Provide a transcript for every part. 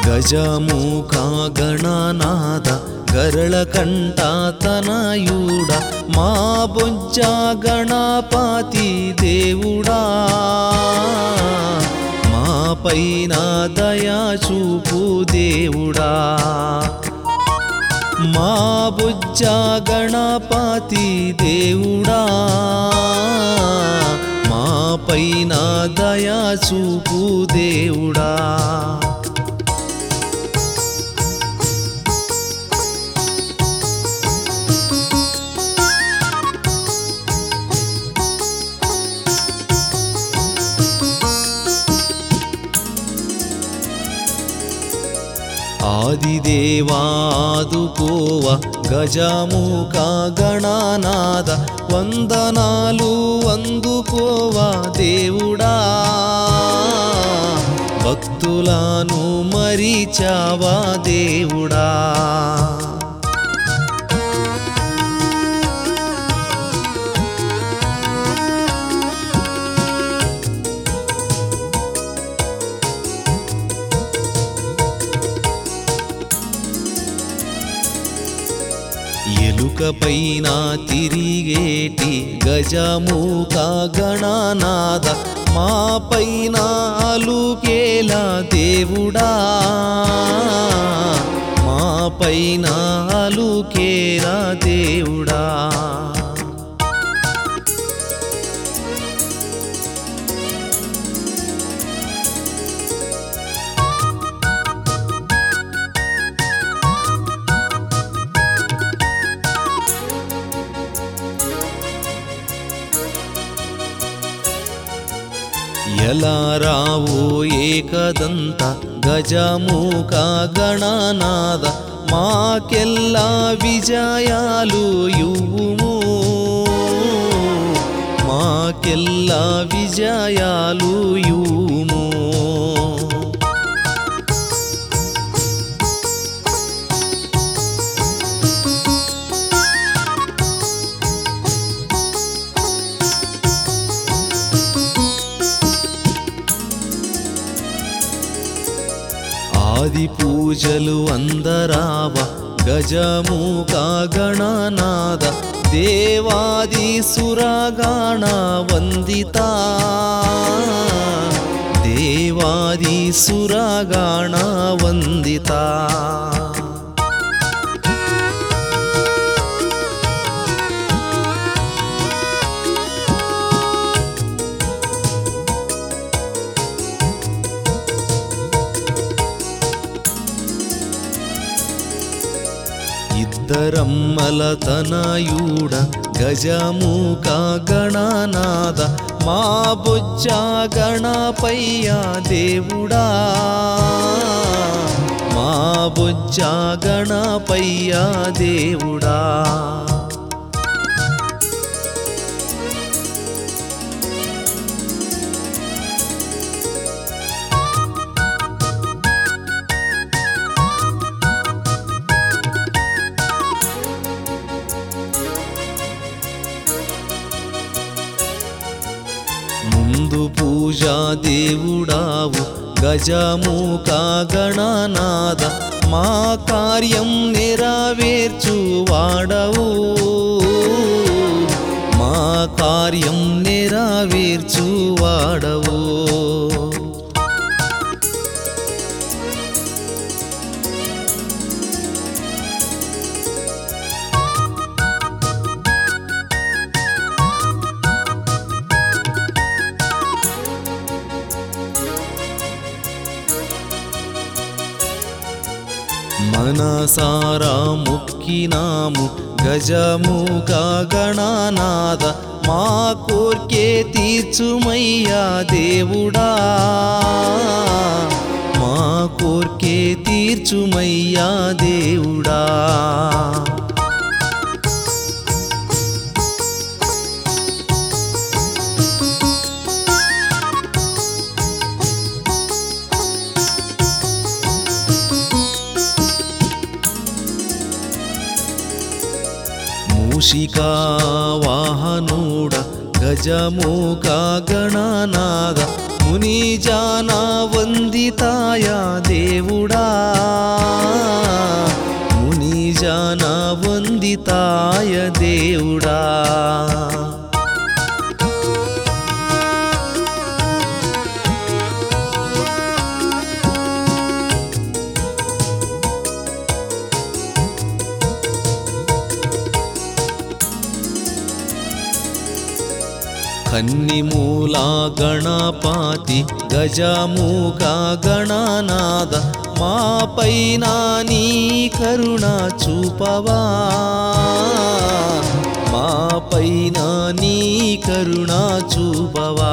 గజముఖ గణనాథ గరళ కంఠ తనయుడ మా బొజ్జ గణపతి దేవుడా మా పైన దయా చూపు దేవుడా మా బుజ్జ గణపతి దేవుడా మా పైన దయా చూపు దేవుడా ఆదిదేవాదుకోవ గజముఖ గణనాద వందనాలు అందుకోవా దేవుడా భక్తులను మరిచావా దేవుడా ఎలుక పైన తిరిగేటి గజముఖ గణనాద మా పైన అలుకేలా దేవుడా మా పైన అలుకేలా దేవుడా ఎలా రావో ఏకదంత గజముఖ గణనాద మాకెల్లా విజయాలు యువుము మాకెల్లా విజయాలు యువుము ఆది పూజలు అందరావ గజముఖ గణనాద దేవాది సురగాణ వందిత దేవాది సురగాణ వందిత ఇద్దరమ్మల తనయుడ గజముఖ గణనాద మా బొజ్జ గణపయ్య దేవుడా మా బొజ్జ గణపయ్య దేవుడా ముందు పూజా దేవుడావు గజముఖ గణనాద మా కార్యం నెరవేర్చు వాడవు మా కార్యం నెరవేర్చు వాడవు మనసారా ముక్కినాము గజముఖ గణనాద మా కోర్కే తీర్చుమయ్యా దేవుడా మా కోర్కే తీర్చుమయ్యా దేవుడా మూషికా వాహనుడ గజముఖ గణనాద ముని జాన వందితాయ దేవుడా ముని జాన వందితాయ దేవుడా కన్నిమూల గణపాతి గజమూక గణనాద మా పైన నీ కరుణ చూపవా మా పైన నీ కరుణ చూపవా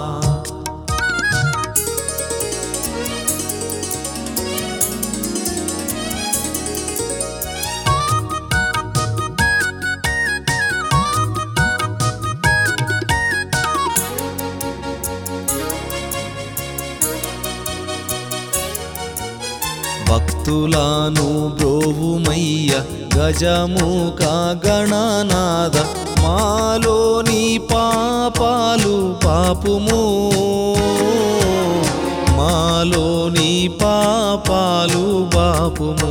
భక్తులాను బ్రోవుమయ్య గజముఖ గణనాద మాలోని పాపాలు పాపుము మాలోని పాపాలు బాపుము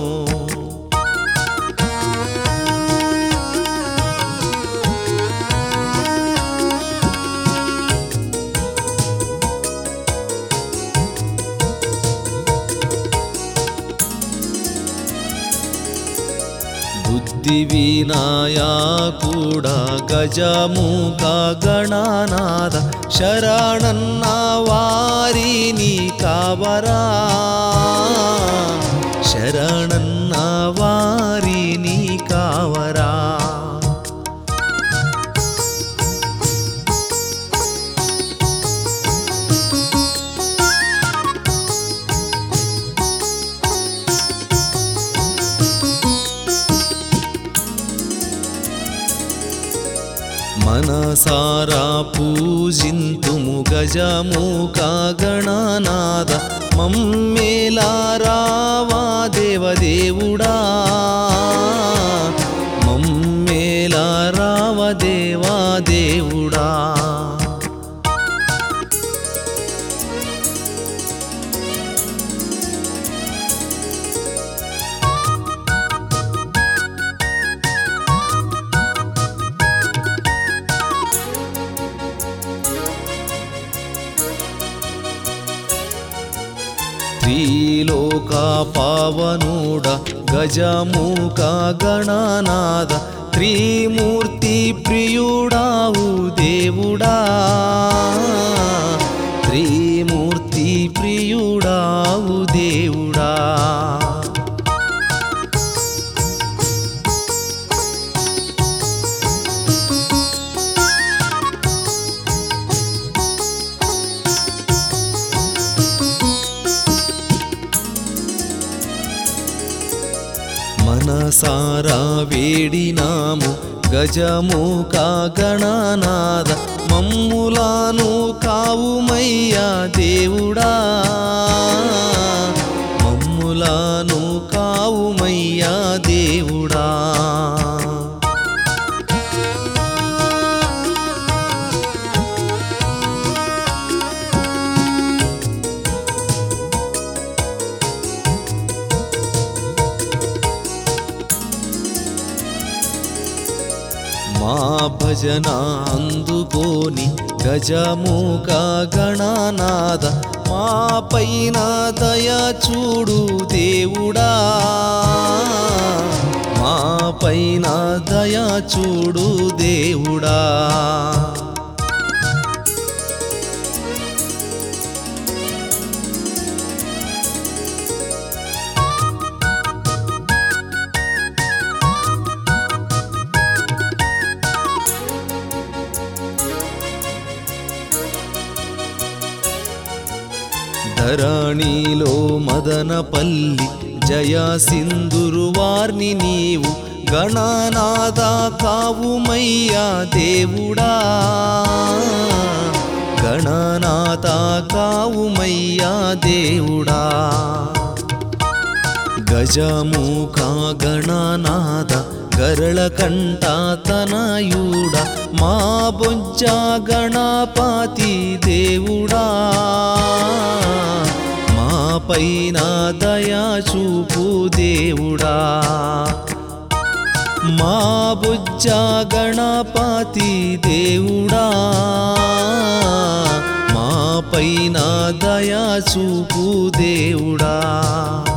బుద్ధి వినాయకుడ గజముఖ గణనాద శరణన్న వారిని కావరా శరణన్న వారిని కావరా మనసారా పూజింతుము గజముఖ గణనాద మమ్మేలా రావా దేవదేవుడా మమ్మేలా రావ దేవా దేవుడా త్రిలోక పావనుడ గజముఖ గణనాద త్రిమూర్తి ప్రియుడావు దేవుడా త్రిమూర్తి ప్రియుడావు దేవుడా మనసారా వేడినాము గజముఖ గణనాద మమ్ములాను కావుమయ్యా దేవుడా మమ్ములాను కావుమయ్యా దేవుడా మా భజన అందుకోని గజముఖ గణనాద మా పైన దయ చూడు దేవుడా మా పైన దయ చూడు దేవుడా ధరణిలో మదనపల్లి జయ సింధురు వార్ని నీవు గణనాద కావుమయ్యా దేవుడా గణనాథ కావుమయ్యా దేవుడా గజముఖ గణనాద గరళ కంట తనయుడ మా బొజ్జ గణపతి దేవుడా మా పైన దయా చూపు దేవుడా మా బుజ్జ గణపతి దేవుడా మా పైన దయా చూపు దేవుడా